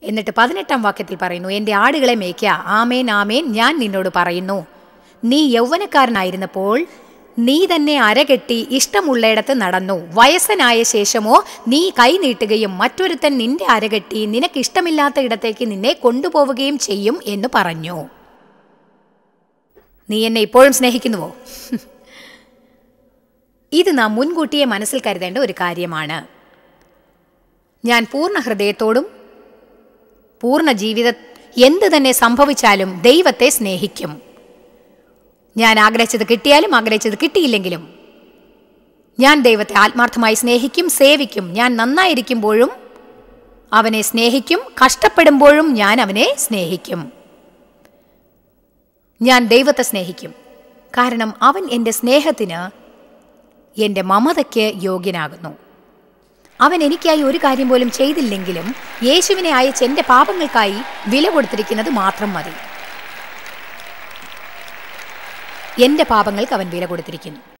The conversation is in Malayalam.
എന്നിട്ട് പതിനെട്ടാം വാക്യത്തിൽ പറയുന്നു എൻ്റെ ആടുകളെ മേയ്ക്ക ആമേൻ ആമേൻ ഞാൻ നിന്നോട് പറയുന്നു നീ യൗവനക്കാരനായിരുന്നപ്പോൾ നീ തന്നെ അരകെട്ടി ഇഷ്ടമുള്ളയിടത്ത് നടന്നു വയസ്സനായ ശേഷമോ നീ കൈ നീട്ടുകയും മറ്റൊരുത്തൻ നിന്റെ അരകെട്ടി നിനക്ക് ഇഷ്ടമില്ലാത്ത ഇടത്തേക്ക് നിന്നെ കൊണ്ടുപോവുകയും ചെയ്യും എന്ന് പറഞ്ഞു നീ എന്നെ ഇപ്പോഴും സ്നേഹിക്കുന്നുവോ ഇത് നാം മുൻകൂട്ടിയെ മനസ്സിൽ കരുതേണ്ട ഒരു കാര്യമാണ് ഞാൻ പൂർണ്ണ ഹൃദയത്തോടും പൂർണ്ണ ജീവിത എന്ത് തന്നെ സംഭവിച്ചാലും ദൈവത്തെ സ്നേഹിക്കും ഞാൻ ആഗ്രഹിച്ചത് കിട്ടിയാലും ആഗ്രഹിച്ചത് കിട്ടിയില്ലെങ്കിലും ഞാൻ ദൈവത്തെ ആത്മാർത്ഥമായി സ്നേഹിക്കും സേവിക്കും ഞാൻ നന്നായിരിക്കുമ്പോഴും അവനെ സ്നേഹിക്കും കഷ്ടപ്പെടുമ്പോഴും ഞാൻ അവനെ സ്നേഹിക്കും ഞാൻ ദൈവത്തെ സ്നേഹിക്കും കാരണം അവൻ എൻ്റെ സ്നേഹത്തിന് എൻ്റെ മമതയ്ക്ക് യോഗ്യനാകുന്നു അവൻ എനിക്കായി ഒരു കാര്യം പോലും ചെയ്തില്ലെങ്കിലും യേശുവിനെ അയച്ച് എൻ്റെ പാപങ്ങൾക്കായി വില കൊടുത്തിരിക്കുന്നത് മാത്രം മതി എൻ്റെ പാപങ്ങൾക്ക് അവൻ വില കൊടുത്തിരിക്കുന്നു